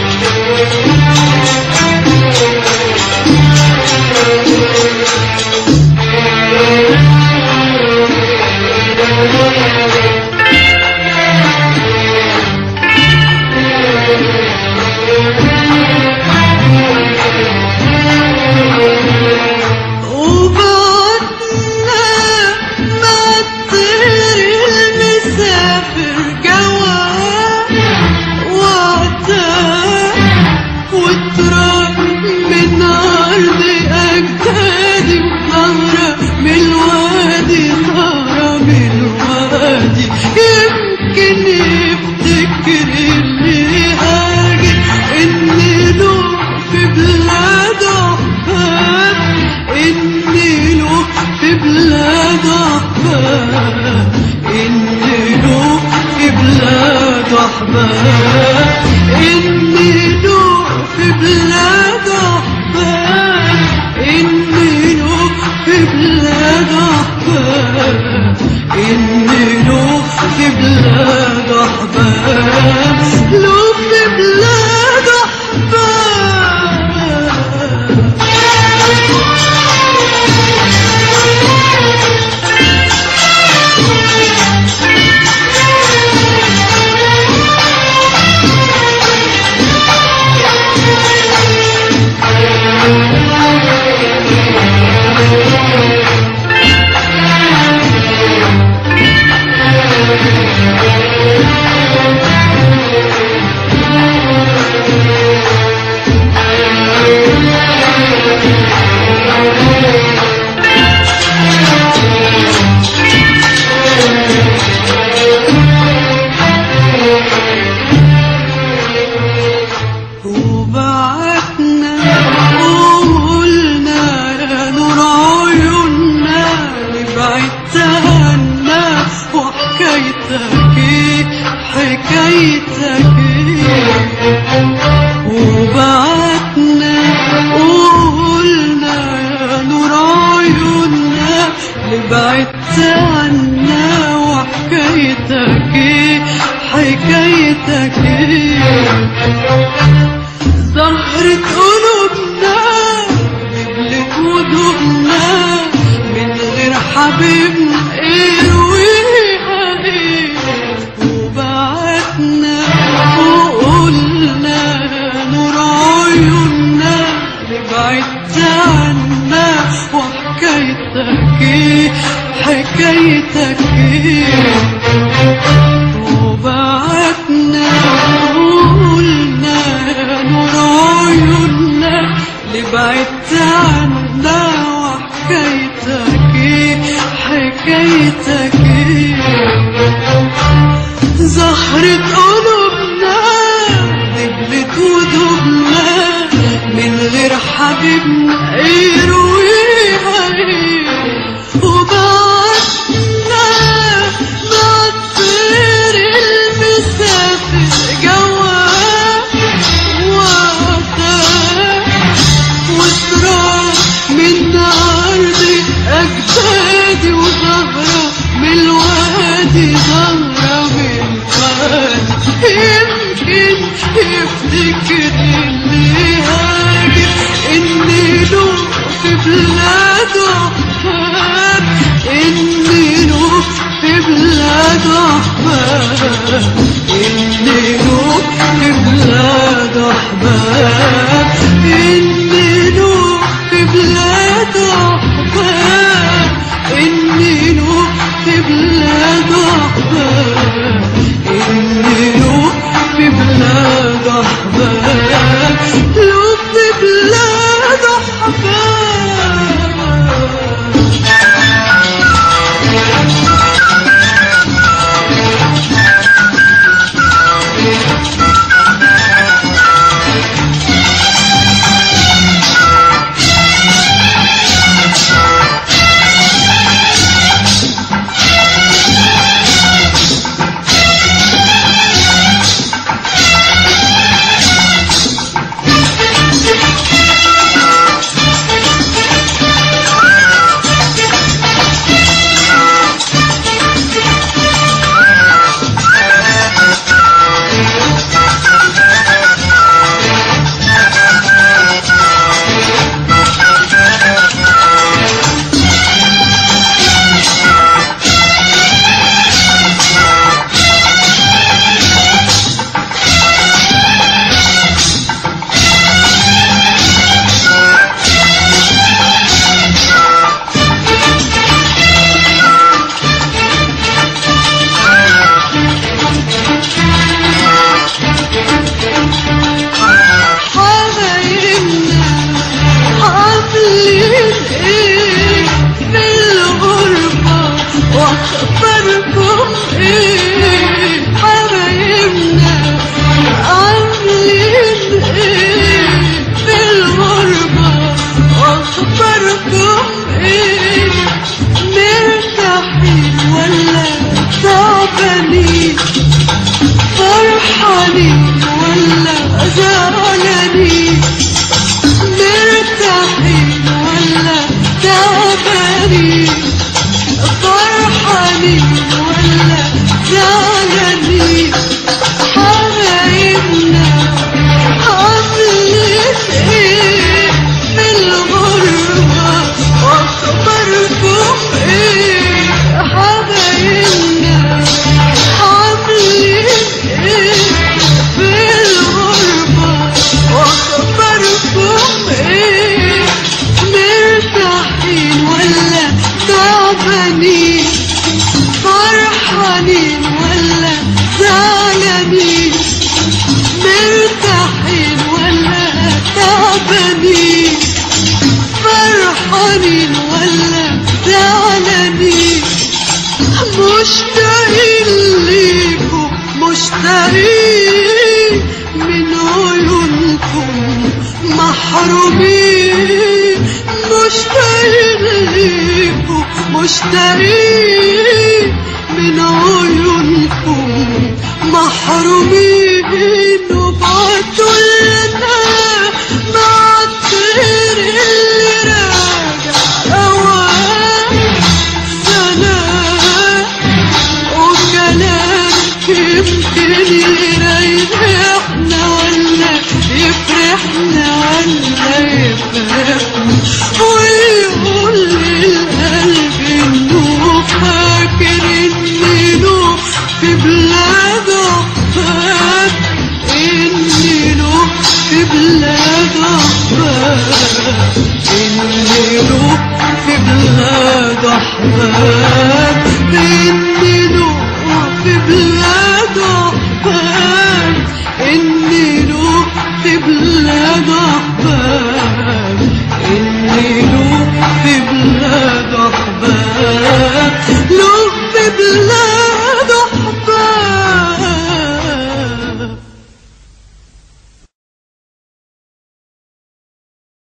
وبعدنا مع الطير المسافر جواه وعداه وتراب من أرض أجدادي وثغرة من الوادي ثغرة من الوادي يمكن يفتكر اللي هاجر إن له في بلاد أحباب إن له في بلاد أحباب إن له في بلاد أحباب إن له في بلاد أحباب إن له في بلاد أحباب إن له في بلاد أحباب له في بلاد أحباب وبعتنا وقلنا يا نور عيوننا بعدت عنا وحكايتك ايه حكايتك ايه وبعتنا وقلنا يا نور عيوننا بعدت عنا وحكايتك ايه حكايتك ايه زهرة قلوبنا نبلت ودوبنا من غير حبيبنا ارويها ايه وبعتنا وقلنا يا نور عيوننا بعدت عنا وحكايتك ايه حكايتك ايه وبعتنا وقلنا يا نور عيوننا اللي بعدت عنا وحكايتك ايه حكايتك ايه زهرة قلوبنا دبلت ودوبنا من غير حبيبنا يرويها ايه وبعدنا مع الطير المسافر جواه وعداه وتراب من أرض أجدادي وزهرة من الوادي زهرة من الوادي يمكن يفتكر اللي هاجر إن له في بلاده أحباب إن له في بلاده أحباب إن له في بلاده أحباب إن له في بلاده أحباب إن له في بلاده أحباب إن له في بلاده أحباب له في بلاده أحباب تعبانين فرحانين ولا زعلانين مرتاحين ولا تعبانين فرحانين ولا زعلانين مشتاقين ليكم مشتاقين من عيونكم محرومين مشتاقين ليكم مشتاقين من عيونكم محرومين وبعتوا لنا مع الطير اللي راجع أوان سلام وكلام يمكن يريحنا ولا يفرحنا ولا يفرحنا